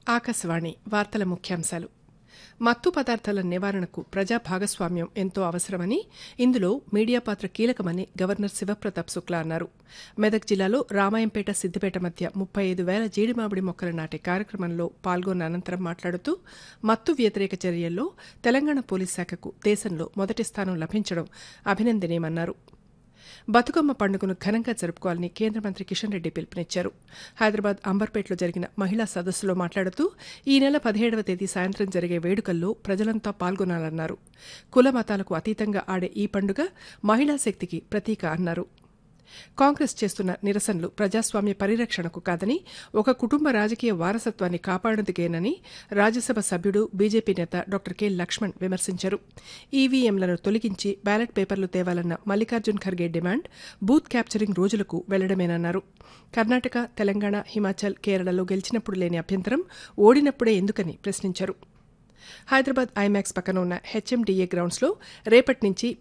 ఆకాశవాణి వార్తల ముఖ్యాంశాలు మత్తు పదార్థాల నివారణకు ప్రజా భాగస్వామ్యం ఎంతో అవసరమని ఇందులో మీడియా పాత్ర కీలకమని గవర్నర్ శివప్రతాప్ శుక్లా అన్నారు మెదక్ జిల్లాలో రామాయంపేట సిద్దిపేట మధ్య ముప్పై ఐదు వేల జీడిమామిడి మొక్కలు నాటే కార్యక్రమంలో పాల్గొన్న అనంతరం మాట్లాడుతూ మత్తు వ్యతిరేక చర్యల్లో తెలంగాణ పోలీస్ శాఖకు దేశంలో మొదటి స్థానం లభించడం అభినందనీయమన్నారు బతుకమ్మ పండుగను ఘనంగా జరుపుకోవాలని కేంద్ర మంత్రి కిషన్ రెడ్డి పిలుపునిచ్చారు హైదరాబాద్ అంబర్పేటలో జరిగిన మహిళా సదస్సులో మాట్లాడుతూ ఈ నెల పదిహేడవ తేదీ సాయంత్రం జరిగే వేడుకల్లో ప్రజలంతా పాల్గొనాలన్నారు కుల మతాలకు అతీతంగా ఆడే ఈ పండుగ మహిళా శక్తికి ప్రతీక అన్నారు కాంగ్రెస్ చేస్తున్న నిరసనలు ప్రజాస్వామ్య పరిరక్షణకు కాదని ఒక కుటుంబ రాజకీయ వారసత్వాన్ని కాపాడేందుకేనని రాజ్యసభ సభ్యుడు బీజేపీ నేత డాక్టర్ కె లక్ష్మణ్ విమర్శించారు ఈవీఎంలను తొలగించి బ్యాలెట్ పేపర్లు తేవాలన్న Mallikarjun Kharge demand booth capturing రోజులకు వెళ్లడమేనన్నారు కర్ణాటక తెలంగాణ హిమాచల్ కేరళలో గెలిచినప్పుడు లేని అభ్యంతరం ఓడినప్పుడే ఎందుకని ప్రశ్నించారు హైదరాబాద్ ఐమాక్స్ పక్కన ఉన్న హెచ్ఎండిఏ గ్రౌండ్స్లో రేపటి నుంచి